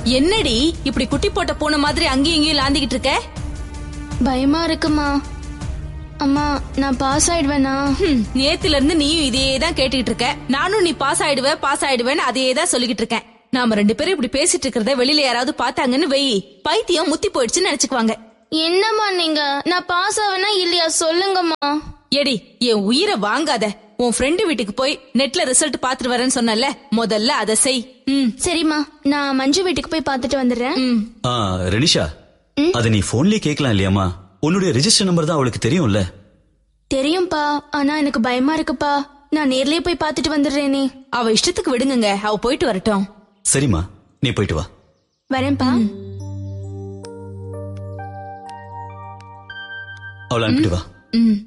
என்னடி இப்படி குட்டி போட்ட பூனை மாதிரி அங்கேயும் இங்கேயும் லாந்திக்கிட்டு இருக்க பயமா இருக்குமா அம்மா நான் பாஸ் ஆயிடுவேனா ஹம், நேத்துல இருந்து நீயும் இதையே தான் கேட்டுக்கிட்டு இருக்க நானும் நீ பாஸ் ஆயிடுவ பாஸ் ஆயிடுவேன்னு அதையே தான் சொல்லிக்கிட்டு இருக்கேன் நாம ரெண்டு பேரும் இப்படி பேசிட்டு இருக்கிறத வெளியில யாராவது பார்த்தாங்கன்னு வெயி பைத்தியம் முத்தி போயிடுச்சுன்னு நினைச்சுக்குவாங்க என்னம்மா நீங்க நான் பாஸ் ஆவேனா இல்லையா சொல்லுங்கம்மா எடி என் உயிரை வாங்காத உன் ஃப்ரெண்டு வீட்டுக்கு போய் நெட்ல ரிசல்ட் பாத்துட்டு வரேன்னு சொன்னல முதல்ல அதை செய் ம் சரிம்மா நான் மஞ்சு வீட்டுக்கு போய் பார்த்துட்டு வந்துடுறேன் ம் ஆ ரெனிஷா அத நீ போன்லயே கேட்கலாம் இல்லையாமா உன்னுடைய ரெஜிஸ்டர் நம்பர் தான் அவளுக்கு தெரியும்ல தெரியும்பா ஆனா எனக்கு பயமா இருக்குப்பா நான் நேர்லயே போய் பார்த்துட்டு வந்துடுறேனே அவ இஷ்டத்துக்கு விடுங்கங்க அவ போயிட்டு வரட்டும் சரிம்மா நீ போயிட்டு வா வரேன்ப்பா அவளை அனுப்பிட்டு வா ம்